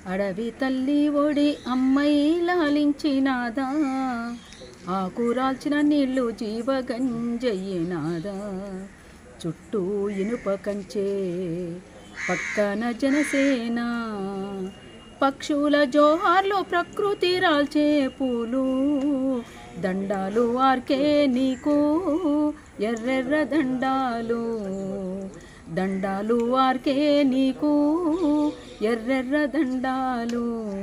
అడవి తల్లి ఒడి అమ్మై లాలించినాదా ఆకురాల్చిన నీళ్లు జీవగంజయ్యినాదా చుట్టూ ఇనుప కంచే పక్కన జనసేన పక్షుల జోహార్లు ప్రకృతి రాల్చే పూలు దండాలు ఆర్కే నీకు ఎర్రెర్ర దండాలు దండాలు ఆర్కే నీకు ఎర్రెర్ర దండాలు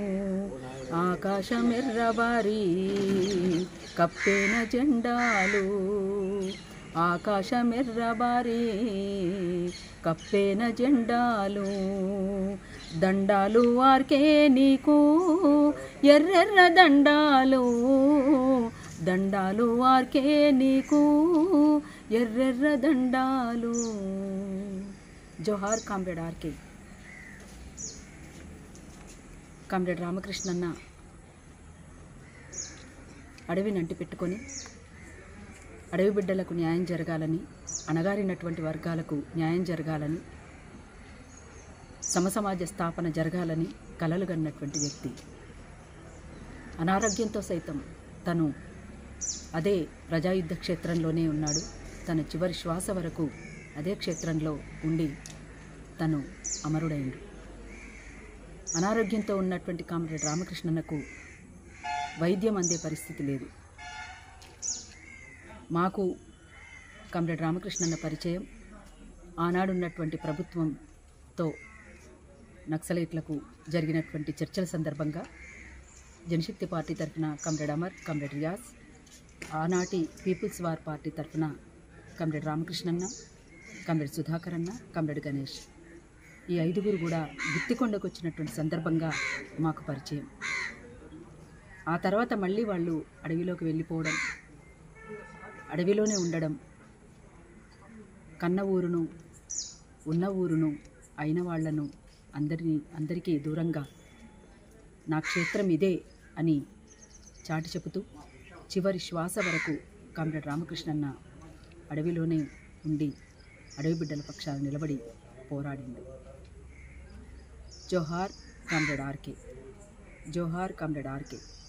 ఆకాశం ఎర్రబారి కప్పేన జెండాలు ఆకాశం ఎర్రబారి కప్పేన జెండాలు దండాలు ఆర్కే నీకు ఎర్రెర్ర దండాలు దండాలు ఆర్కే నీకు ఎర్రెర్ర దండాలు జోహార్ కామ్రేడ్ ఆర్కే కామ్రేడ్ రామకృష్ణన్న అడవిని అంటి పెట్టుకొని అడవి బిడ్డలకు న్యాయం జరగాలని అణగారినటువంటి వర్గాలకు న్యాయం జరగాలని సమసమాజ స్థాపన జరగాలని కలలు కన్నటువంటి వ్యక్తి అనారోగ్యంతో సైతం తను అదే ప్రజాయుద్ధ క్షేత్రంలోనే ఉన్నాడు తన చివరి శ్వాస వరకు అదే క్షేత్రంలో ఉండి తను అమరుడైండు అనారోగ్యంతో ఉన్నటువంటి కామ్రేడ్ రామకృష్ణన్నకు వైద్యం అందే పరిస్థితి లేదు మాకు కామ్రేడ్ రామకృష్ణన్న పరిచయం ఆనాడున్నటువంటి ప్రభుత్వంతో నక్సలైట్లకు జరిగినటువంటి చర్చల సందర్భంగా జనశక్తి పార్టీ తరఫున కామ్రేడ్ అమర్ కామ్రేడ్ రియాజ్ ఆనాటి పీపుల్స్ వార్ పార్టీ తరఫున కామ్రేడ్ రామకృష్ణన్న కామ్రేడ్ సుధాకర్ అన్న కామ్రేడ్ గణేష్ ఈ ఐదుగురు కూడా గుత్తికొండకు వచ్చినటువంటి సందర్భంగా మాకు పరిచయం ఆ తర్వాత మళ్ళీ వాళ్ళు అడవిలోకి వెళ్ళిపోవడం అడవిలోనే ఉండడం కన్న ఊరును ఉన్న ఊరును అయిన వాళ్లను అందరినీ అందరికీ దూరంగా నా క్షేత్రం ఇదే అని చాటి చెబుతూ చివరి శ్వాస వరకు కామ్రేడ్ రామకృష్ణన్న అడవిలోనే ఉండి అడవి బిడ్డల పక్షాన నిలబడి పోరాడిండు జోహార్ కామ్రేడ్ ఆర్కే జోహార్ కామ్రేడ్ ఆర్కే